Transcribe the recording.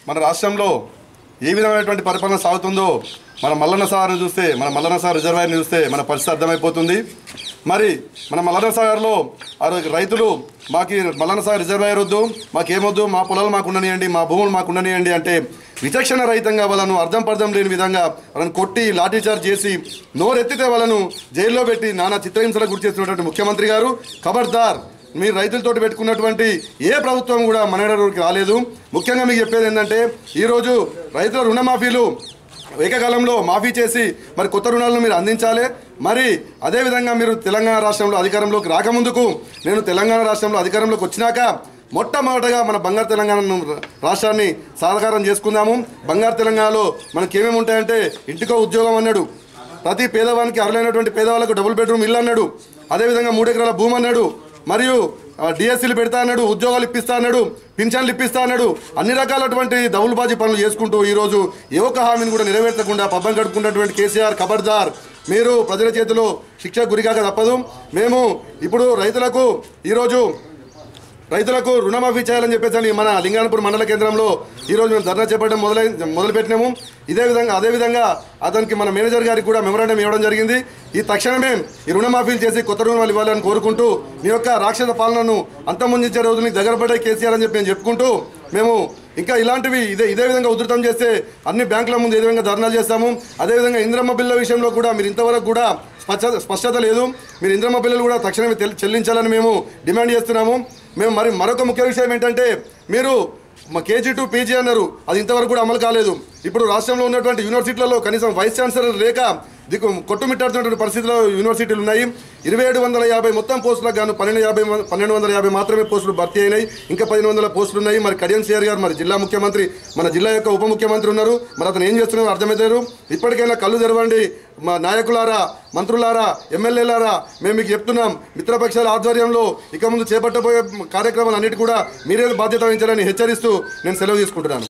మన రాష్ట్రంలో ఏ విధమైనటువంటి పరిపాలన సాగుతుందో మన మల్లన్న సాగర్ని చూస్తే మన మల్లన్న సాగర్ రిజర్వాయర్ని చూస్తే మన పరిస్థితి అర్థమైపోతుంది మరి మన మల్లన్న సాగర్లో ఆ రోజు రైతులు మాకు మల్లన్న సాగర్ రిజర్వాయర్ వద్దు మాకేమొద్దు మా పొలాలు మాకు ఉండనియండి మా భూములు మాకు ఉండనియండి అంటే విచక్షణ రహితంగా వాళ్ళను అర్థం పర్థం లేని విధంగా వాళ్ళని కొట్టి లాఠీచార్జ్ చేసి నోరెత్తితే వాళ్ళను జైల్లో పెట్టి నానా చిత్రహింసలకు గురి చేస్తున్నటువంటి ముఖ్యమంత్రి గారు ఖబర్దార్ మీరు రైతులతోటి పెట్టుకున్నటువంటి ఏ ప్రభుత్వం కూడా మనగడకి రాలేదు ముఖ్యంగా మీకు చెప్పేది ఏంటంటే ఈరోజు రైతుల రుణమాఫీలు ఏకకాలంలో మాఫీ చేసి మరి కొత్త రుణాలను మీరు అందించాలి మరి అదేవిధంగా మీరు తెలంగాణ రాష్ట్రంలో అధికారంలోకి రాకముందుకు నేను తెలంగాణ రాష్ట్రంలో అధికారంలోకి వచ్చినాక మొట్టమొదటగా మన బంగారు తెలంగాణ రాష్ట్రాన్ని సాధాకారం చేసుకుందాము బంగారు తెలంగాణలో మనకి ఏమేమి ఉంటాయంటే ఇంటికో ఉద్యోగం అన్నాడు ప్రతి పేదవానికి అర్హులైనటువంటి పేదవాళ్ళకు డబుల్ బెడ్రూమ్ ఇల్లు అన్నాడు అదేవిధంగా మూడు ఎకరాల భూమి అన్నాడు మరియు డిఎస్సీలు పెడతా అన్నాడు ఉద్యోగాలు ఇప్పిస్తా అన్నాడు పింఛన్లు ఇప్పిస్తా అన్నాడు అన్ని రకాలటువంటి దౌలుబాజీ పనులు చేసుకుంటూ ఈరోజు ఏ ఒక్క హామీని కూడా నెరవేర్చకుండా పబ్బం గడుపుకున్నటువంటి కేసీఆర్ ఖబర్దార్ మీరు ప్రజల చేతిలో శిక్ష గురికాక తప్పదు మేము ఇప్పుడు రైతులకు ఈరోజు రైతులకు రుణమాఫీ చేయాలని చెప్పేసి అని మన లింగానపూర్ మండల కేంద్రంలో ఈరోజు మేము ధర్నా చేపట్టడం మొదలై మొదలుపెట్టినాము ఇదే విధంగా అదేవిధంగా అతనికి మన మేనేజర్ గారికి కూడా మెమరాండం ఇవ్వడం జరిగింది ఈ తక్షణమే ఈ రుణమాఫీలు చేసి కొత్త రుణాలు ఇవ్వాలని కోరుకుంటూ మీ యొక్క రాక్షస పాలనను అంతమొందించే రోజుని దగ్గర పడే కేసీఆర్ అని చెప్పి నేను చెప్పుకుంటూ మేము ఇంకా ఇలాంటివి ఇదే ఇదే విధంగా ఉధృతం చేస్తే అన్ని బ్యాంకుల ముందు ఏ విధంగా ధర్నాలు చేస్తాము అదేవిధంగా ఇంద్రమ్మ బిల్ల విషయంలో కూడా మీరు ఇంతవరకు కూడా స్పష్టత స్పష్టత లేదు మీరు ఇంద్రమ్మ బిల్లులు కూడా తక్షణమే తెల్- చెల్లించాలని మేము డిమాండ్ చేస్తున్నాము మేము మరి మరొక ముఖ్య విషయం ఏంటంటే మీరు మా కేజీ టు పీజీ అన్నారు అది ఇంతవరకు కూడా అమలు కాలేదు ఇప్పుడు రాష్ట్రంలో ఉన్నటువంటి యూనివర్సిటీలలో కనీసం వైస్ ఛాన్సలర్ లేక దిక్కు కొట్టుమిట్టాడుతున్నటువంటి పరిస్థితిలో యూనివర్సిటీలు ఉన్నాయి ఇరవై ఏడు వందల యాభై మొత్తం పోస్టులకు గాను పన్నెండు యాభై మ- పన్నెండు వందల యాభై మాత్రమే పోస్టులు భర్తీ అయినాయి ఇంకా పదిహేను వందల పోస్టులు ఉన్నాయి మరి కడియం సిఆర్ గారు మరి జిల్లా ముఖ్యమంత్రి మన జిల్లా యొక్క ఉప ముఖ్యమంత్రి ఉన్నారు మరి అతను ఏం చేస్తున్నారో అర్థమవుతారు ఇప్పటికైనా కళ్ళు తెరవండి మా నాయకులారా మంత్రులారా ఎమ్మెల్యేలారా మేము మీకు చెప్తున్నాం మిత్రపక్షాల ఆధ్వర్యంలో ఇక ముందు చేపట్టబోయే కార్యక్రమాలన్నిటి కూడా మీరే బాధ్యత వహించాలని హెచ్చరిస్తూ నేను సెలవు తీసుకుంటున్నాను